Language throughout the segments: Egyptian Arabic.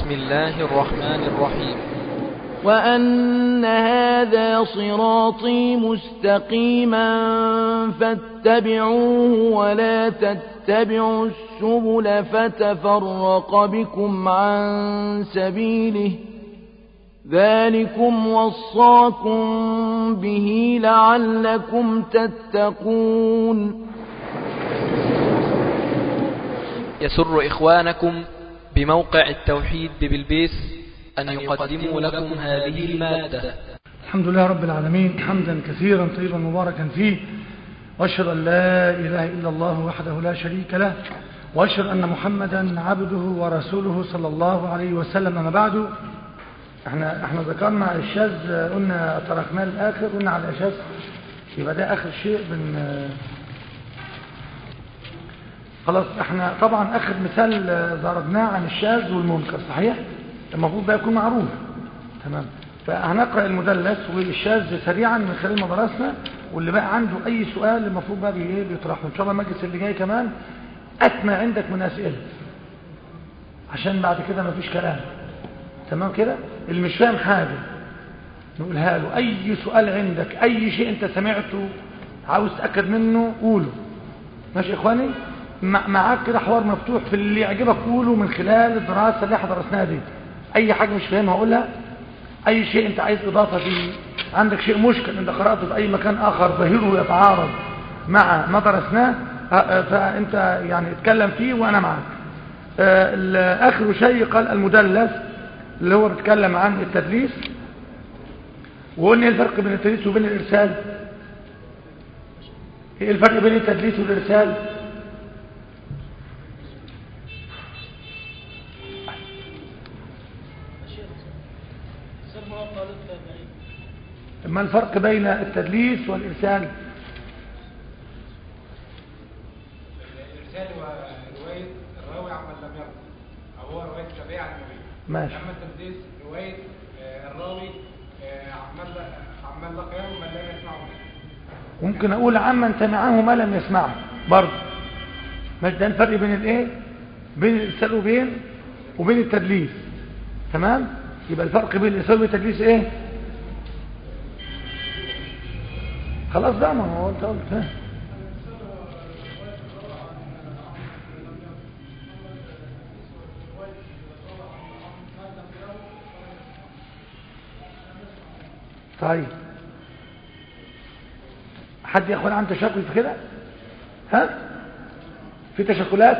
بسم الله الرحمن الرحيم وأن هذا صراطي مستقيما فاتبعوه ولا تتبعوا السبل فتفرق بكم عن سبيله ذلكم وصاكم به لعلكم تتقون يسر إخوانكم بموقع التوحيد ببلبيس أن يقدموا لكم هذه المادة الحمد لله رب العالمين حمدا كثيرا طيبا مباركا فيه واشهد ان لا اله الا الله وحده لا شريك له واشهد ان محمدا عبده ورسوله صلى الله عليه وسلم اما بعد احنا احنا ذكرنا الشاذ قلنا تركناه الاخر قلنا على الاشاذ يبقى ده اخر شيء بن خلاص احنا طبعا اخر مثال ضربناه عن الشاذ والمنكر صحيح المفروض ده يكون معروف تمام فهنقرأ المدلس والشاذ سريعا من خلال ما درسنا واللي بقى عنده اي سؤال المفروض بقى بايه بيطرحه ان شاء الله المجلس اللي جاي كمان اتمى عندك من اسئله عشان بعد كده مفيش كلام تمام كده اللي مش فاهم حاجه نقولها له اي سؤال عندك اي شيء انت سمعته عاوز تاكد منه قوله ماشي يا اخواني معاك كده حوار مفتوح في اللي يعجبك قوله من خلال الدراسه اللي احنا درسناها دي اي حاجه مش فاهمها قولها اي شيء انت عايز اضافه فيه عندك شيء مشكل انت قراته في اي مكان اخر ظاهره يتعارض مع ما درسناه فانت يعني اتكلم فيه وانا معك اخر شيء قال المدلس اللي هو بيتكلم عن التدليس وقلنا ايه الفرق بين التدليس وبين الارسال ايه الفرق بين التدليس والارسال ما الفرق بين التدليس والإرسال الإرسال هو رواية الراوي عمن لم يروي أو هو رواية تابعية عن النبي ماشي أما التدليس رواية آه، الراوي آه، عمن عمن لقيه من لم يسمعه منه ممكن أقول عمن سمعه ما لم يسمعه برضه مش ده الفرق بين الايه بين الإرسال وبين وبين التدليس تمام يبقى الفرق بين الإرسال والتدليس ايه خلاص ده ما هو انت قلت ها طيب حد يا اخوان عنده تشكل في كده ها في تشكلات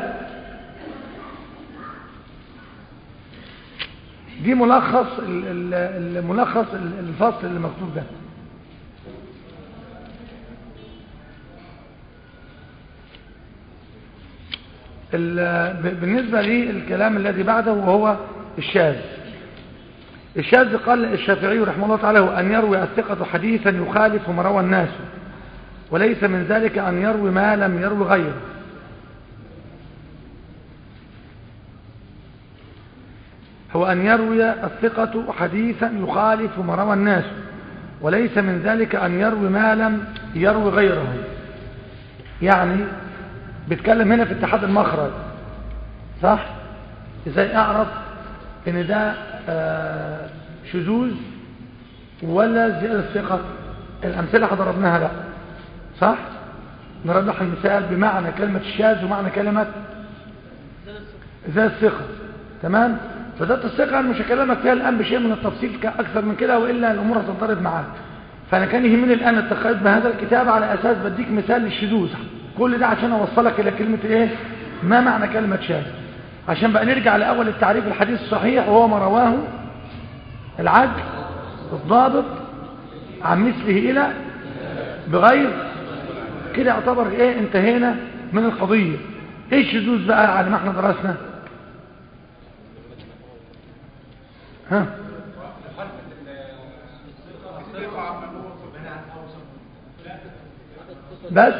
دي ملخص الملخص الفصل اللي مكتوب ده بالنسبة للكلام الذي بعده وهو الشاذ الشاذ قال الشافعي رحمه الله تعالى أن يروي الثقة حديثا يخالف ما روى الناس وليس من ذلك أن يروي ما لم يروي غيره هو أن يروي الثقة حديثا يخالف ما روى الناس وليس من ذلك أن يروي ما لم يروي غيره يعني بيتكلم هنا في اتحاد المخرج صح ازاي اعرف ان ده آه شذوذ ولا زيادة ثقة الامثلة ضربناها لا صح نرد لها المثال بمعنى كلمة الشاذ ومعنى كلمة زيادة الثقة تمام فذات الثقة انا مش هكلمك فيها الان بشيء من التفصيل اكثر من كده والا الامور هتنضرب معاك فانا كان يهمني الان التقيد بهذا الكتاب على اساس بديك مثال للشذوذ كل ده عشان اوصلك الى كلمة ايه ما معنى كلمة شاذ عشان بقى نرجع لاول التعريف الحديث الصحيح وهو ما رواه العدل الضابط عن مثله الى بغير كده يعتبر ايه انتهينا من القضية ايه الشذوذ بقى على ما احنا درسنا ها بس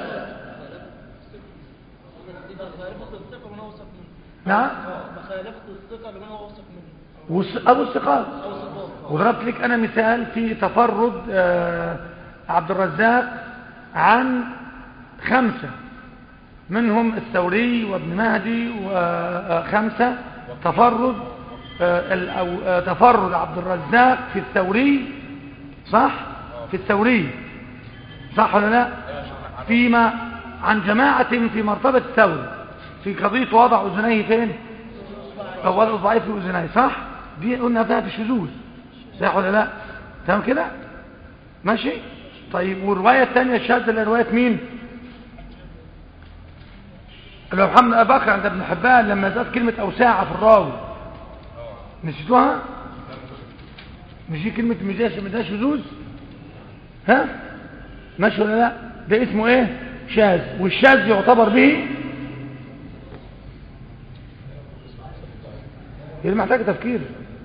نعم مخالفة الثقة لمن هو اوثق منه وس- أو الثقات أو صفات وضربت لك أنا مثال في تفرد آه، عبد الرزاق عن خمسة منهم الثوري وابن مهدي وخمسة تفرد آه، ال- أو آه، تفرد عبد الرزاق في الثوري صح في الثوري صح ولا لا فيما عن جماعة في مرتبة الثوري في قضية وضع أذنيه فين أو وضع ضعيف في أذنيه صح دي قلنا فيها في الشذوذ صح ولا لا تمام كده ماشي طيب والرواية الثانية الشاذة اللي رواية مين اللي هو محمد أبي بكر عند ابن حبان لما زاد كلمة أوساعة في الراوي نسيتوها مش دي كلمة مزاش مزاش شذوذ ها ماشي ولا لا ده اسمه ايه شاذ والشاذ يعتبر به هي دي محتاجة تفكير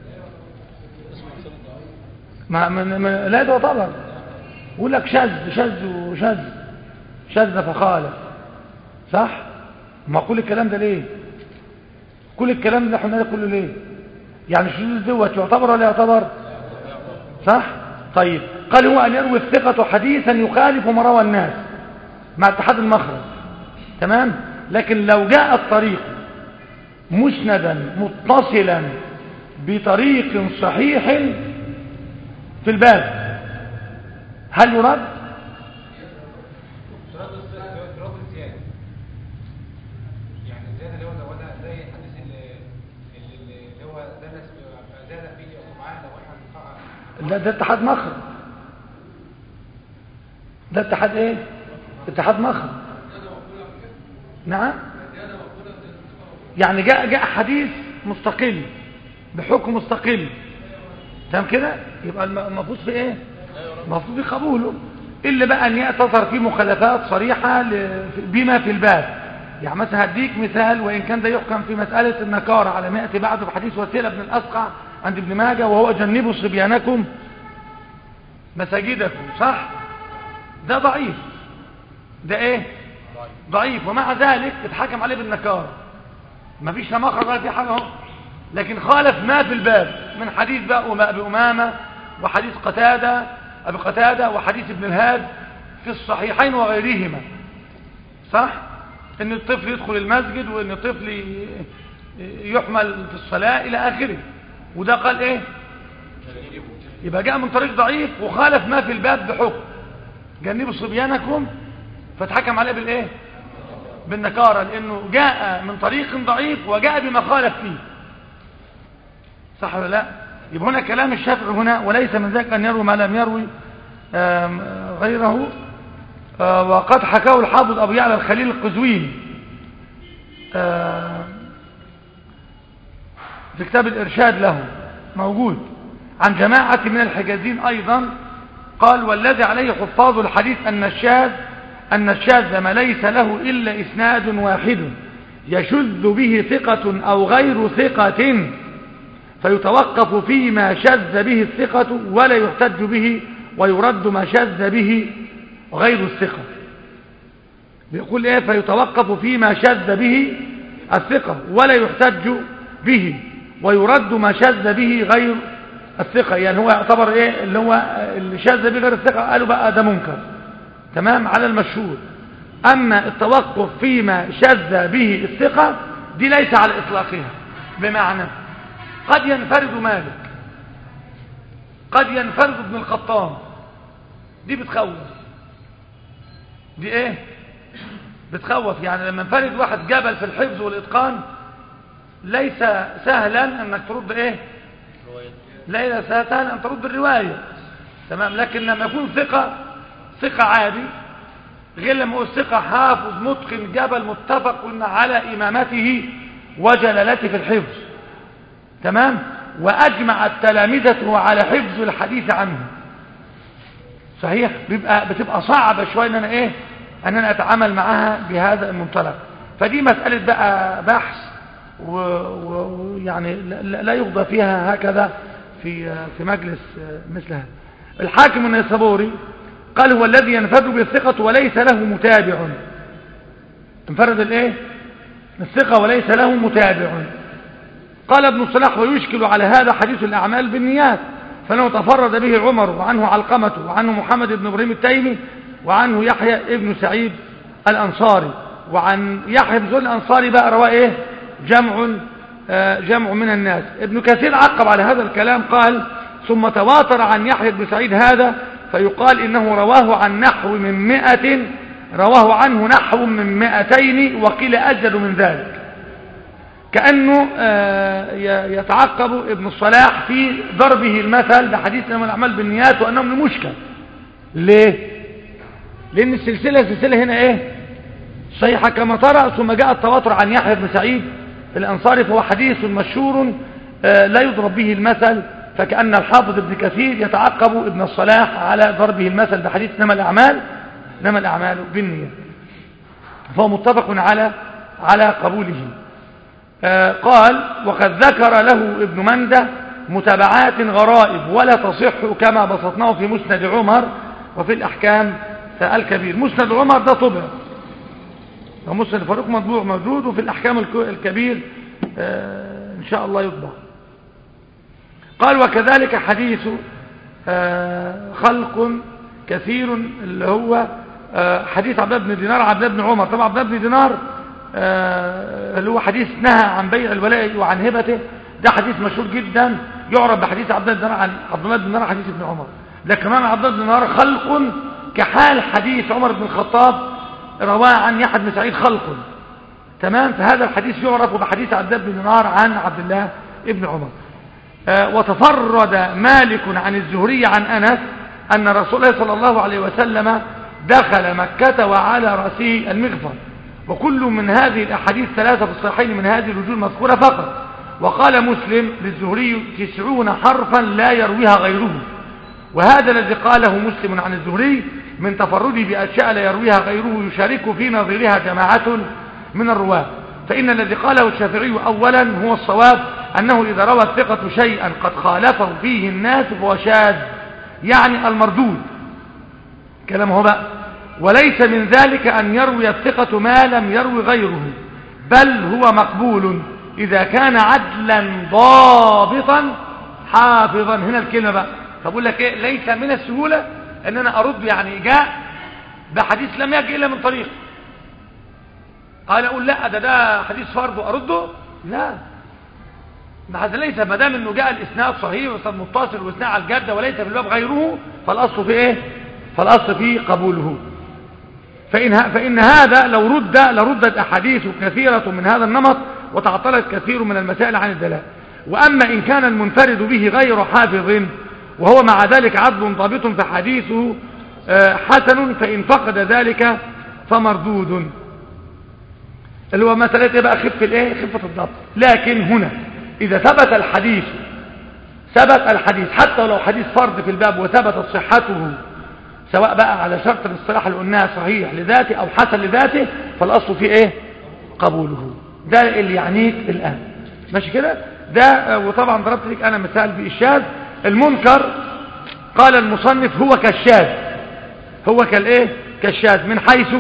ما, ما, ما لا ده يعتبر يقول لك شاذ شاذ وشاذ شاذ فخالف صح ما كل الكلام ده ليه كل الكلام اللي احنا كله ليه يعني الشذوذ دوت يعتبر ولا يعتبر صح طيب قال هو أن يروي الثقة حديثا يخالف ما روى الناس مع اتحاد المخرج تمام لكن لو جاء الطريق مسندا متصلا بطريق صحيح في الباب هل يرد تراد تراد الزيادة يعني الزيادة اللي هو زودها زي الحديث اللي اللي اللي هو درس زاد فيه معاه لو احنا لا ده اتحاد مخرج ده اتحاد ايه اتحاد مخرج نعم يعني جاء جاء حديث مستقل بحكم مستقل تمام كده يبقى الم- المفروض في ايه المفروض في قبوله الا بقى ان يعتذر فيه مخالفات صريحه ل- بما في الباب يعني مثلا هديك مثال وان كان ده يحكم في مساله النكاره على ما ياتي بعده في حديث وسيله بن الاسقع عند ابن ماجه وهو جنبوا صبيانكم مساجدكم صح ده ضعيف ده ايه ضعيف ومع ذلك اتحكم عليه بالنكاره مفيش لا مخرج ولا في حاجه اهو لكن خالف ما في الباب من حديث بقى أم- ابي امامه وحديث قتاده ابي قتاده وحديث ابن الهاد في الصحيحين وغيرهما صح ان الطفل يدخل المسجد وان الطفل ي- يحمل في الصلاه الى اخره وده قال ايه يبقى جاء من طريق ضعيف وخالف ما في الباب بحكم جنبوا صبيانكم فاتحكم عليه بالايه بالنكارة لأنه جاء من طريق ضعيف وجاء بما خالف فيه صح ولا لا يبقى هنا كلام الشافعي هنا وليس من ذلك أن يروي ما لم يروي آم، غيره آه، وقد حكاه الحافظ أبو يعلى الخليل القزويني آم، في كتاب الإرشاد له موجود عن جماعة من الحجازين أيضا قال والذي عليه حفاظ الحديث أن الشاذ أن الشاذ ما ليس له إلا إسناد واحد يشذ به ثقة أو غير ثقة فيتوقف فيما شذ به الثقة ولا يحتج به ويرد ما شذ به غير الثقة بيقول ايه فيتوقف فيما شذ به الثقة ولا يحتج به ويرد ما شذ به غير الثقة يعني هو يعتبر ايه اللي هو اللي شذ به غير الثقة قالوا بقى ده منكر تمام على المشهور اما التوقف فيما شذ به الثقة دي ليس على اطلاقها بمعنى قد ينفرد مالك قد ينفرد ابن الخطاب دي بتخوف دي ايه بتخوف يعني لما انفرد واحد جبل في الحفظ والاتقان ليس سهلا انك ترد ايه ليس سهلا ان ترد الرواية تمام لكن لما يكون ثقة ثقة عادي غير لما يقول ثقة حافظ متقن جبل متفق على إمامته وجلالته في الحفظ تمام وأجمع التلامذة على حفظ الحديث عنه صحيح بيبقى بتبقى صعبة شوية ان انا ايه ان انا اتعامل معاها بهذا المنطلق فدي مسألة بقى بحث ويعني لا لا يقضى فيها هكذا في في مجلس مثل هذا الحاكم النيسابوري قال هو الذي ينفرد بالثقة وليس له متابع انفرد الايه الثقة وليس له متابع قال ابن صلاح ويشكل على هذا حديث الأعمال بالنيات فانه تفرد به عمر وعنه علقمة وعنه محمد بن ابراهيم التيمي وعنه يحيى ابن سعيد الأنصاري وعن يحيى بن زول الأنصاري بقى رواه ايه جمع آه، جمع من الناس ابن كثير عقب على هذا الكلام قال ثم تواتر عن يحيى بن سعيد هذا فيقال إنه رواه عن نحو من مئة رواه عنه نحو من مئتين وقيل أجل من ذلك كأنه آه، ي- يتعقب ابن الصلاح في ضربه المثل بحديث إنما الأعمال بالنيات وأنه من مشكل ليه؟ لأن السلسلة السلسلة هنا إيه؟ صحيحة كما ترى ثم جاء التواتر عن يحيى بن سعيد الأنصاري فهو حديث مشهور آه، لا يضرب به المثل فكأن الحافظ ابن كثير يتعقب ابن الصلاح على ضربه المثل بحديث نما الأعمال نما الأعمال بالنية فهو متفق على على قبوله آه، قال وقد ذكر له ابن مندة متابعات غرائب ولا تصح كما بسطناه في مسند عمر وفي الأحكام الكبير مسند عمر ده طبع ومسند فاروق مطبوع موجود وفي الأحكام الك- الكبير آه، إن شاء الله يطبع قال وكذلك حديث آه، خلق كثير اللي هو آه، حديث عبد الله بن دينار عبد الله بن عمر طبعا عبد الله بن دينار آه، اللي هو حديث نهى عن بيع الولاء وعن هبته ده حديث مشهور جدا يعرف بحديث عبد الله بن دينار عن عبد الله بن دينار حديث ابن عمر لكن كمان عبد الله بن دينار خلق كحال حديث عمر بن الخطاب رواه عن يحيى بن سعيد خلق تمام فهذا الحديث يعرف بحديث عبد الله بن دينار عن عبد الله ابن عمر آه، وتفرد مالك عن الزهري عن أنس أن رسول الله صلى الله عليه وسلم دخل مكة وعلى رأسه المغفر وكل من هذه الأحاديث ثلاثة في الصحيحين من هذه الوجوه المذكورة فقط وقال مسلم للزهري تسعون حرفا لا يرويها غيره وهذا الذي قاله مسلم عن الزهري من تفرده بأشياء لا يرويها غيره يشارك في نظيرها جماعة من الرواة فإن الذي قاله الشافعي أولا هو الصواب أنه إذا روى الثقة شيئا قد خالفه فيه الناس فهو شاذ يعني المردود كلام هو بقى وليس من ذلك أن يروي الثقة ما لم يروي غيره بل هو مقبول إذا كان عدلا ضابطا حافظا هنا الكلمة بقى فبقول لك إيه ليس من السهولة أن أنا أرد يعني جاء بحديث لم يجي إلا من طريق قال أقول لا ده ده حديث فرض وأرده لا ما هذا ليس ما دام انه جاء الاسناد صحيح واسناد متصل واسناد على الجاده وليس في الباب غيره فالاصل في ايه فالاصل في قبوله فإن, ه- فإن هذا لو رد لردت أحاديث كثيرة من هذا النمط وتعطلت كثير من المسائل عن الدلاء وأما إن كان المنفرد به غير حافظ وهو مع ذلك عدل ضابط فحديثه آه، حسن فإن فقد ذلك فمردود اللي هو مسألة إيه بقى خف الايه خفة الضبط لكن هنا إذا ثبت الحديث ثبت الحديث حتى لو حديث فرض في الباب وثبتت صحته سواء بقى على شرط الاصطلاح اللي قلناه صحيح لذاته أو حسن لذاته فالأصل فيه إيه قبوله ده اللي يعنيك الآن ماشي كده ده آه، وطبعا ضربت لك أنا مثال بالشاذ المنكر قال المصنف هو كالشاذ هو كالايه كالشاذ من حيث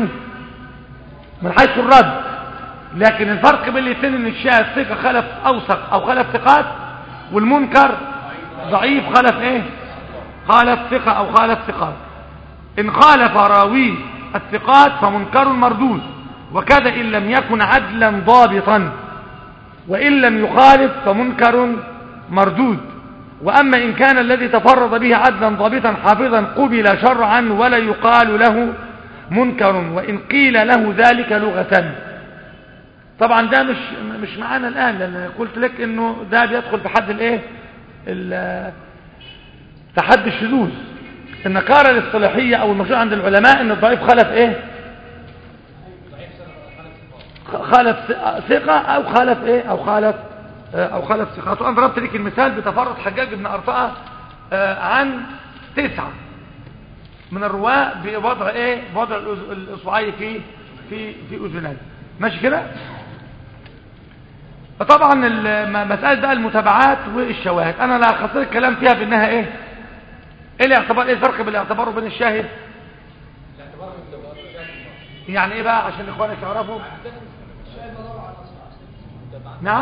من حيث الرد لكن الفرق بين الاثنين ان الشاذ ثقه خلف اوثق او خلف ثقات والمنكر ضعيف خلف ايه خالف ثقه او خالف ثقات ان خالف راوي الثقات فمنكر مردود وكذا ان لم يكن عدلا ضابطا وان لم يخالف فمنكر مردود واما ان كان الذي تفرد به عدلا ضابطا حافظا قبل شرعا ولا يقال له منكر وان قيل له ذلك لغه طبعا ده مش مش معانا الان لان قلت لك انه ده بيدخل في حد الايه ال- تحد الشذوذ النكاره الاصطلاحيه او المشروع عند العلماء ان الضعيف خلف ايه خالف ثقه او خالف ايه او خالف او خالف ثقات وانا ضربت لك المثال بتفرد حجاج بن ارطاه آه، عن تسعه من الرواه بوضع ايه بوضع الأز- الاصبعين في في في اذنيه ماشي كده فطبعا الم- مساله بقى المتابعات والشواهد انا لا اختصر الكلام فيها بانها ايه ايه الاعتبار ايه الفرق بين الاعتبار وبين الشاهد يعني ايه بقى عشان اخوانك يعرفوا نعم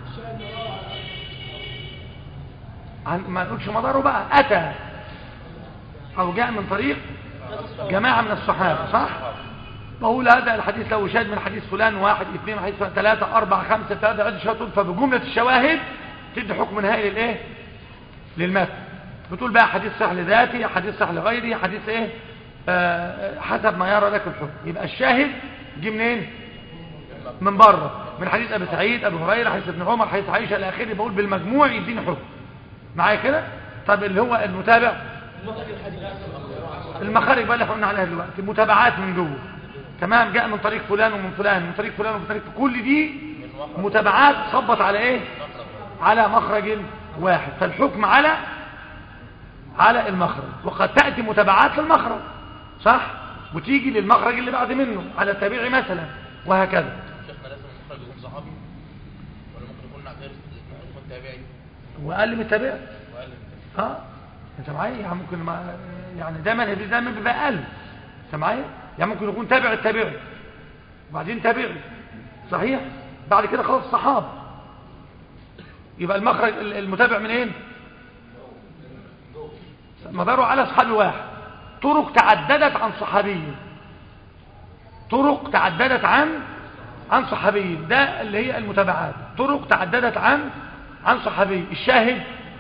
عن ما نقولش مداره بقى اتى او جاء من طريق جماعه من الصحابه صح بقول هذا الحديث له شاهد من حديث فلان واحد اثنين حديث فلان ثلاثة أربعة خمسة ثلاثة عدة شهادة فبجملة الشواهد تدي حكم نهائي للإيه للمتن بتقول بقى حديث صح لذاتي حديث صح لغيري حديث إيه آه حسب ما يرى لك الحكم يبقى الشاهد جه منين من بره من حديث أبي سعيد أبي هريرة حديث ابن عمر حديث عائشة إلى آخره بقول بالمجموع يديني حكم معايا كده طب اللي هو المتابع المخارج بقى اللي احنا قلنا عليها دلوقتي متابعات من جوه تمام جاء من طريق فلان ومن فلان من طريق فلان ومن طريق كل دي متابعات خبط على ايه على مخرج واحد فالحكم على على المخرج وقد تأتي متابعات للمخرج صح وتيجي للمخرج اللي بعد منه على التابعي مثلا وهكذا شيخنا لازم المخرج يكون صحابي ولا ممكن يكون غير ممكن يكون تابعي واقل من التابعي وقال اه انت معايا يعني ممكن ما يعني دايما هي دايما بيبقى اقل انت معايا يعني ممكن يكون تابع التابعي وبعدين تابعي صحيح بعد كده خلاص صحاب يبقى المخرج المتابع منين مداره على صحابي واحد طرق تعددت عن صحابي طرق تعددت عن عن صحابي ده اللي هي المتابعات طرق تعددت عن عن صحابي الشاهد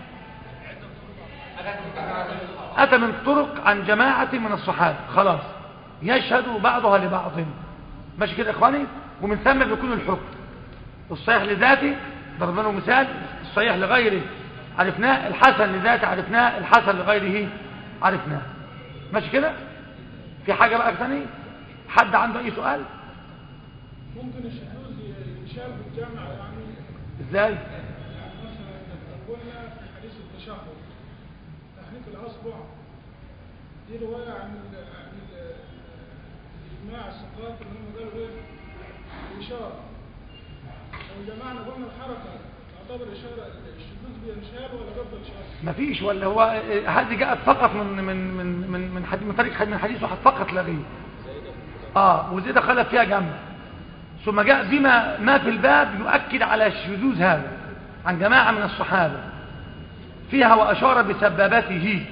أتى من طرق عن جماعة من الصحابة خلاص يشهد بعضها لبعض ماشي كده يا إخواني ومن ثم بيكون الحكم الصحيح لذاته ضربنا له مثال الصحيح لغيره عرفناه الحسن لذاته عرفناه الحسن لغيره عرفناه ماشي كده في حاجة بقى ثانية حد عنده أي سؤال ممكن الشذوذ يشال بالجامع يعني ازاي يعني مثلا قلنا في حديث التشهد تحريك الاصبع دي روايه عن ال عن ال الاجماع الثقافي ان هم قالوا ايه الاشاره لو جمعنا قلنا الحركه تعتبر اشاره الشذوذ بينشال ولا قبل الاشاره؟ مفيش ولا هو هذه جاءت فقط من من من من من حديث من طريق من حديث واحد فقط لا غير اه وزيد خلف فيها جنب ثم جاء بما ما في الباب يؤكد على الشذوذ هذا عن جماعة من الصحابة فيها وأشار بسببته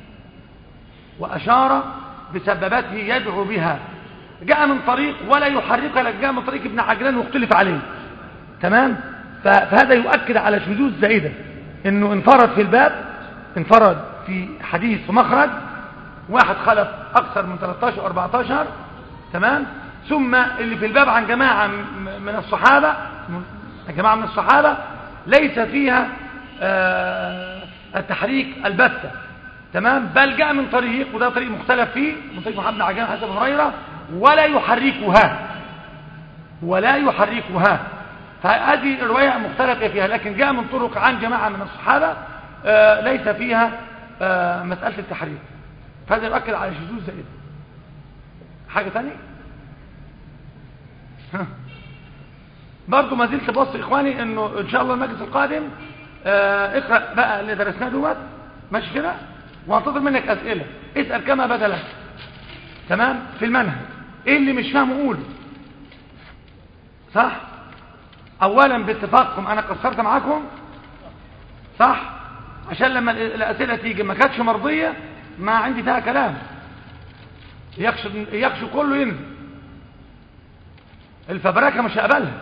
وأشار بسببته يدعو بها جاء من طريق ولا يحرك لك جاء من طريق ابن عجلان واختلف عليه تمام ف- فهذا يؤكد على شذوذ زائدة انه انفرد في الباب انفرد في حديث في مخرج واحد خلف اكثر من 13 14 تمام ثم اللي في الباب عن جماعة م- من الصحابة من- جماعة من الصحابة ليس فيها آه، التحريك البتة تمام بل جاء من طريق وده طريق مختلف فيه من طريق محمد بن عجلان حسب هريرة ولا يحركها ولا يحركها فهذه الرواية مختلفة فيها لكن جاء من طرق عن جماعة من الصحابة آه، ليس فيها آه، مسألة التحريك فهذا يؤكد على شذوذ زائد حاجة تانية ها. برضو ما زلت بص إخواني أنه إن شاء الله المجلس القادم آه، اقرأ بقى اللي درسناه دوت ماشي كده وانتظر منك أسئلة اسأل كما بدا لك تمام في المنهج ايه اللي مش فاهمه قوله صح اولا باتفاقكم انا قصرت معاكم صح عشان لما الاسئله تيجي ما كانتش مرضيه ما عندي فيها كلام يخشى يخشى كله ينزل الفبركه مش هقبلها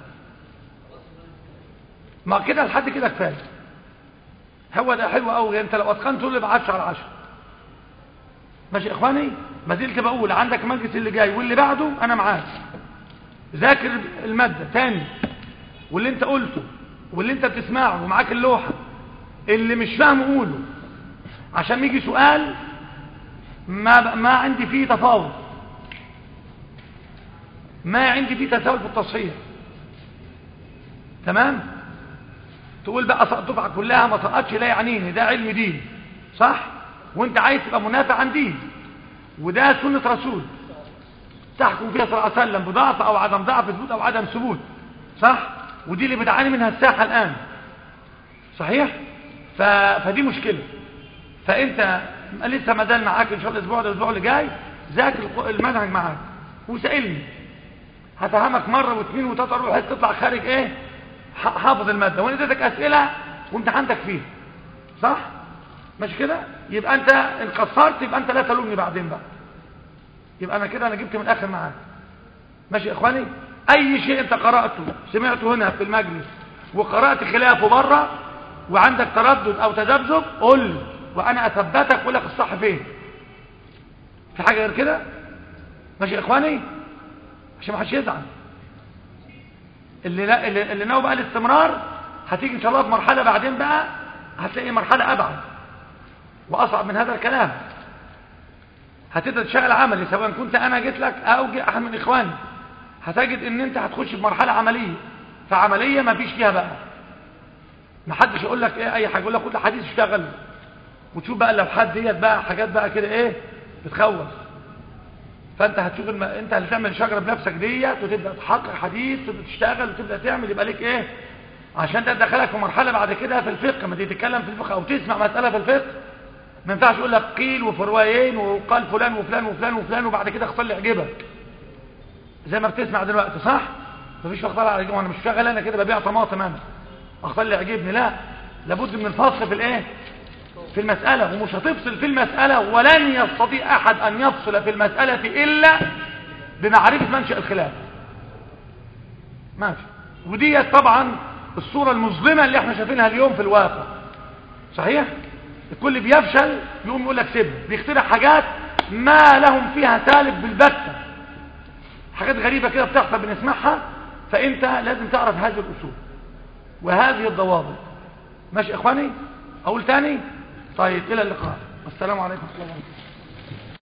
ما كده لحد كده كفايه هو ده حلو قوي انت لو اتقنت تقول لي ب 10 على 10 ماشي يا اخواني ما زلت بقول عندك المجلس اللي جاي واللي بعده انا معاك ذاكر المادة تاني واللي انت قلته واللي انت بتسمعه ومعاك اللوحة اللي مش فاهمه قوله عشان يجي سؤال ما ما عندي فيه تفاوض ما عندي فيه تساؤل في التصحيح تمام تقول بقى سقط الدفعه كلها ما سقطش لا يعنيني ده علم دين صح وانت عايز تبقى منافع عن دين وده سنة رسول تحكم فيها صلى الله عليه وسلم بضعف او عدم ضعف ثبوت او عدم ثبوت صح ودي اللي بتعاني منها الساحة الان صحيح ف... فدي مشكلة فانت لسه ما زال معاك ان شاء الله الاسبوع ده الاسبوع اللي جاي ذاكر الق- المنهج معاك وسألني هفهمك مرة واثنين وثلاثة اروح تطلع خارج ايه ح- حافظ المادة وانا اديتك اسئلة وامتحنتك فيها صح ماشي كده يبقى انت ان قصرت يبقى انت لا تلومني بعدين بقى يبقى انا كده انا جبت من الاخر معاك ماشي يا اخواني اي شيء انت قرأته سمعته هنا في المجلس وقرأت خلافه بره وعندك تردد او تذبذب قول لي وانا اثبتك واقول لك الصح فين في حاجه غير كده ماشي يا اخواني عشان ما حدش يزعل اللي لا اللي, اللي ناوي بقى الاستمرار هتيجي ان شاء الله في مرحله بعدين بقى هتلاقي مرحله ابعد واصعب من هذا الكلام هتبدا تشتغل عملي سواء كنت انا جيت لك او جي احد من اخواني هتجد ان انت هتخش في مرحله عمليه فعمليه ما فيش فيها بقى ما حدش يقول لك ايه اي حاجه يقول لك كل حديث اشتغل وتشوف بقى اللوحات ديت بقى حاجات بقى كده ايه بتخوف فانت هتشوف الم... انت اللي تعمل الشجره بنفسك ديت وتبدا تحقق حديث وتبدا تشتغل وتبدا تعمل يبقى ليك ايه عشان ده تدخلك في مرحله بعد كده في الفقه ما تيجي تتكلم في الفقه او تسمع مساله في الفقه ما ينفعش يقول لك قيل وفروايين وقال فلان وفلان وفلان وفلان وبعد كده اختار لي يعجبك زي ما بتسمع دلوقتي صح مفيش اختار على وانا مش شغال انا كده ببيع طماطم انا اختار لي يعجبني لا لابد من الفصل في الايه في المسألة ومش هتفصل في المسألة ولن يستطيع أحد أن يفصل في المسألة إلا بمعرفة منشأ الخلاف ماشي ودي طبعا الصورة المظلمة اللي احنا شايفينها اليوم في الواقع صحيح الكل بيفشل يقوم يقول لك سيبها بيخترع حاجات ما لهم فيها سالك بالبتة حاجات غريبة كده بتحصل بنسمعها فانت لازم تعرف هذه الأصول وهذه الضوابط ماشي يا اخواني اقول تاني طيب الى اللقاء والسلام عليكم ورحمه الله وبركاته